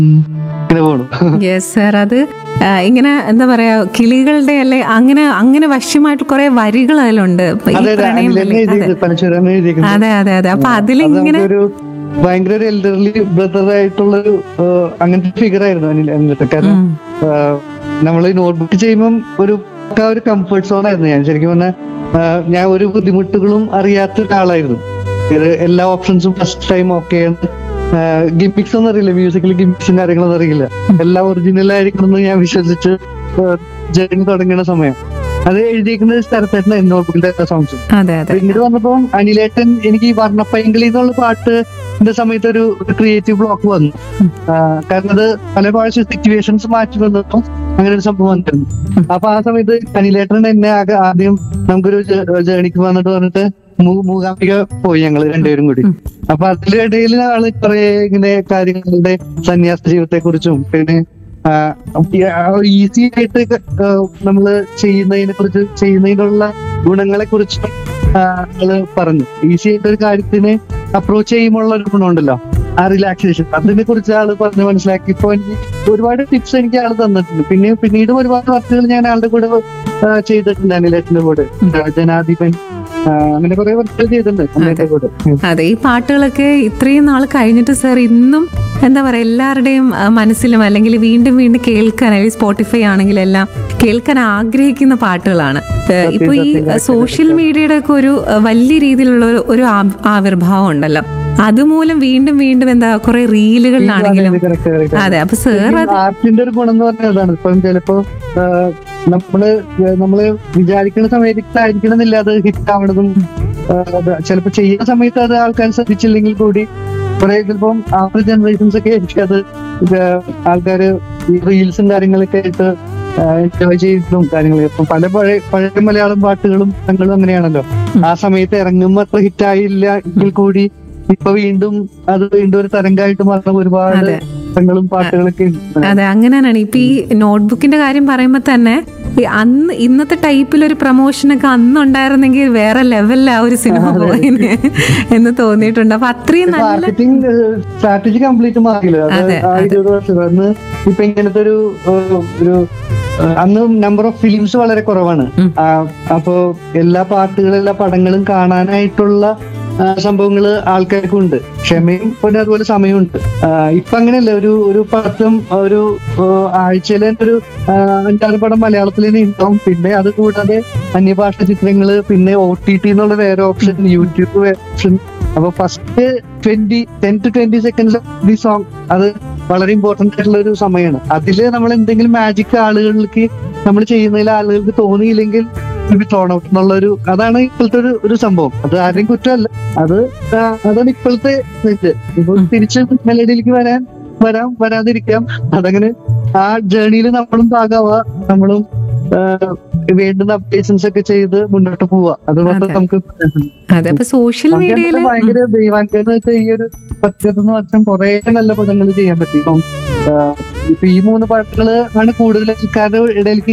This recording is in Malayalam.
ഇങ്ങനെ പോണു യെസ് സർ അത് ആ, ഇങ്ങനെ എന്താ പറയാ കിളികളുടെ അല്ലെ അങ്ങനെ അങ്ങനെ വശ്യമായിട്ട് കുറെ വരികൾ അതിലുണ്ട് ഇപ്പൊ ഈ അതെ അതെ പ്രണയം അനിലെന്നെ അല്ലേ? അതെ. എഴുതിയത് പനച്ചുരം എഴുതിയിരിക്കുന്നത് അതെ അതെ അതെ അപ്പൊ അത് അതിലിങ്ങനെ നമുക്കൊരു ഭയങ്കര ഒരു എൽഡർലി ബ്രദർ ആയിട്ടുള്ളൊരു ആ, അങ്ങനത്തെ ഫിഗർ ആയിരുന്നു അനിൽ എന്നിട്ട് കാരണം ഉം. നമ്മൾ നോട്ട്ബുക്ക് ചെയ്യുമ്പം ഒരു പക്കാ ഒരു കംഫർട്ട് സോൺ ആയിരുന്നു ഞാൻ ശരിക്കും പറഞ്ഞാൽ ഞാൻ ഒരു ബുദ്ധിമുട്ടുകളും അറിയാത്ത ഒരാളായിരുന്നു ഇത് എല്ലാ ഓപ്ഷൻസും ഫസ്റ്റ് ടൈം ഓക്കെയാണ് ഗിമിക്സ് ഒന്നും അറിയില്ല മ്യൂസിക്കൽ ഗിമിക്സും കാര്യങ്ങളൊന്നും അറിയില്ല എല്ലാം ഒറിജിനൽ ആയിരിക്കണം എന്ന് ഞാൻ വിശ്വസിച്ച് ജേർണി തുടങ്ങുന്ന സമയം അത് എഴുതിയിരിക്കുന്നത് സ്ഥലത്തായിട്ട് നോട്ട്ബുക്കിന്റെ സോങ്സ് അതെ അതെ പിന്നീട് വന്നപ്പോ അനിലേട്ടൻ എനിക്ക് ഈ വർണ്ണപ്പൈങ്കിളി എന്നുള്ള പാട്ടിന്റെ സമയത്ത് ഒരു ക്രിയേറ്റീവ് ബ്ലോക്ക് വന്നു ആ, കാരണം അത് പല പ്രാവശ്യം സിറ്റുവേഷൻസ് മാറ്റി വന്നപ്പോ അങ്ങനെ ഒരു സംഭവം വന്നിരുന്നു അപ്പൊ ആ സമയത്ത് അനിലേട്ടൻ എന്നെ ആകെ ആദ്യം നമുക്കൊരു ജേണിക്ക് വന്നിട്ട് പറഞ്ഞിട്ട് മൂ- മൂകാംബിക പോയി ഞങ്ങൾ രണ്ടുപേരും കൂടി അപ്പൊ അതിലിടയിൽ ആള് കുറെ ഇങ്ങനെ കാര്യങ്ങളുടെ സന്യാസ ജീവിതത്തെ കുറിച്ചും പിന്നെ ഈസി ആയിട്ട് ആ, നമ്മള് ചെയ്യുന്നതിനെ കുറിച്ച് ചെയ്യുന്നതിനുള്ള ഗുണങ്ങളെ കുറിച്ചും ആള് പറഞ്ഞു ഈസി ആയിട്ട് ഒരു കാര്യത്തിനെ അപ്രോച്ച് ചെയ്യുമ്പോൾ ഒരു ഗുണമുണ്ടല്ലോ ആ റിലാക്സേഷൻ അതിനെ കുറിച്ച് ആള് പറഞ്ഞ് മനസ്സിലാക്കി ഇപ്പൊ എനിക്ക് ഒരുപാട് ടിപ്സ് എനിക്ക് ആള് തന്നിട്ടുണ്ട് പിന്നെ പിന്നീടും ഒരുപാട് വർക്കുകൾ ഞാൻ ആളുടെ കൂടെ ആ, ചെയ്തിട്ടുണ്ട് അനിലേട്ടന്റെ കൂടെ ആ, ജനാധിപൻ ആ, അങ്ങനെ കുറെ വർക്കുകൾ ചെയ്തിട്ടുണ്ട് അനിലേട്ടന്റെ കൂടെ ഉം. അതെ ഈ പാട്ടുകളൊക്കെ ഇത്രയും നാൾ കഴിഞ്ഞിട്ട് സർ ഇന്നും എന്താ പറയാ എല്ലാവരുടെയും ആ, മനസ്സിലും അല്ലെങ്കിൽ വീണ്ടും വീണ്ടും കേൾക്കാൻ അല്ലെങ്കിൽ സ്പോട്ടിഫൈ ആണെങ്കിലും എല്ലാം കേൾക്കാൻ ആഗ്രഹിക്കുന്ന പാട്ടുകളാണ് ഏ, ഇപ്പൊ ഈ സോഷ്യൽ മീഡിയയുടെ ഒക്കെ ഒരു ആ, വലിയ രീതിയിലുള്ള ഒരു- ഒരു ആ- ആവിർഭാവം ഉണ്ടല്ലോ അതുമൂലം വീണ്ടും വീണ്ടും എന്താ കുറെ റീലുകളിലാണെങ്കിലും correct, correct. അതെ അപ്പൊ സർ അത് ആർട്ടിന്റെ ഒരു ഗുണം എന്ന് പറഞ്ഞാൽ അതാണ് ഇപ്പം ചിലപ്പോ ആ, നമ്മള് നമ്മള് വിചാരിക്കുന്ന സമയത്ത് ആയിരിക്കണം എന്നില്ല അത് ഹിറ്റ് ആവണതും ആ, അത് ചിലപ്പോ ചെയ്യുന്ന സമയത്ത് അത് ആൾക്കാർ ശ്രദ്ധിച്ചില്ലെങ്കിൽ കൂടി കുറെ ചിലപ്പം ആഫ്റ്റർ ജനറേഷൻസ് ഒക്കെ ആയിരിക്കും അത് ആൾക്കാർ ഈ റീൽസും കാര്യങ്ങളൊക്കെ ആയിട്ട് എൻജോയ് ചെയ്തിട്ടും കാര്യങ്ങളും ഇപ്പം പല പഴയ പഴയ മലയാളം പാട്ടുകളും ഞങ്ങളും അങ്ങനെയാണല്ലോ ആ സമയത്ത് ഇറങ്ങുമ്പോ അത്ര ഹിറ്റ് ആയില്ല എങ്കിൽ കൂടി ഇപ്പൊ വീണ്ടും അത് വീണ്ടും ഒരു തരംഗമായിട്ട് മാറുന്ന ഒരുപാട് അതെ. പാട്ടുകളും പാട്ടുകളൊക്കെ ഉണ്ട്. അതെ അങ്ങനെയാണ് ഇപ്പൊ ഈ നോട്ട്ബുക്കിന്റെ കാര്യം പറയുമ്പോ തന്നെ ഈ അന്ന് ഇന്നത്തെ ടൈപ്പിലൊരു പ്രൊമോഷനൊക്കെ അന്ന് ഉണ്ടായിരുന്നെങ്കിൽ വേറെ ലെവലിലാ ഒരു സിനിമ പോയിന് എന്ന് തോന്നിയിട്ടുണ്ട് അപ്പൊ അത്രയും നല്ല മാർക്കറ്റിംഗ് സ്ട്രാറ്റജി കംപ്ലീറ്റ് മാറിയില്ല അത് അതെ, ആ ഇരുപത് വർഷം അന്ന് ഇപ്പൊ ഇങ്ങനത്തെ ഒരു ഏഹ്, ഒരു ഏഹ്, അന്ന് നമ്പർ ഓഫ് ഫിലിംസ് വളരെ കുറവാണ് ഉം. ആ, അപ്പോ എല്ലാ പാട്ടുകളും എല്ലാ പടങ്ങളും കാണാനായിട്ടുള്ള ആ, സംഭവങ്ങള് ആൾക്കാർക്കുണ്ട് ക്ഷമയും പിന്നെ അതുപോലെ സമയമുണ്ട് ആ, ഇപ്പൊ അങ്ങനെയല്ല ഒരു ഒരു പടത്തും ഒരു ആഴ്ചയിലെ ഒരു ആ, അഞ്ചാറ് പടം മലയാളത്തിൽ തന്നെ ഉണ്ടാവും പിന്നെ അത് കൂടാതെ അന്യഭാഷ ചിത്രങ്ങള് പിന്നെ ഒ ടി ടി എന്നുള്ള വേറെ ഓപ്ഷൻ യൂട്യൂബ് ഓപ്ഷൻ അപ്പൊ first twenty ten to twenty seconds the song അത് വളരെ ഇമ്പോർട്ടന്റ് ആയിട്ടുള്ള ഒരു സമയമാണ് അതില് നമ്മൾ എന്തെങ്കിലും മാജിക് ആളുകൾക്ക് നമ്മൾ ചെയ്യുന്നതിൽ ആളുകൾക്ക് തോന്നിയില്ലെങ്കിൽ ത്രോൺ ഔട്ട് എന്നുള്ള ഒരു അതാണ് ഇപ്പോഴത്തെ ഒരു ഒരു സംഭവം അത് ആരുടെയും കുറ്റമല്ല അത് ആ, അതാണ് ഇപ്പോഴത്തെ ഇത് ഇപ്പൊ തിരിച്ച് മെലഡിയിലേക്ക് വരാൻ വരാം വരാതിരിക്കാം അതങ്ങനെ ആ ജേണിയിൽ നമ്മളും ഭാഗമാവാ നമ്മളും ആ, വേണ്ടുന്ന അപ്ഡേഷൻസ് ഒക്കെ ചെയ്ത് മുന്നോട്ട് പോവാ അത് മാത്രം അതെ. നമുക്ക് അതെ അപ്പൊ സോഷ്യൽ നമുക്ക് മീഡിയയില് എന്നിട്ട് ഭയങ്കര ദൈവാനുഗ്രഹം വെച്ചാൽ ഈ ഒരു പത്തിരുപത്തൊന്ന് വർഷം കുറെ നല്ല പടങ്ങൾ ചെയ്യാൻ പറ്റി ഇപ്പം ആ, ഇപ്പൊ ഈ മൂന്ന് പാട്ടുകള് ആണ് കൂടുതൽ ആൾക്കാരുടെ ഇടയിലേക്ക്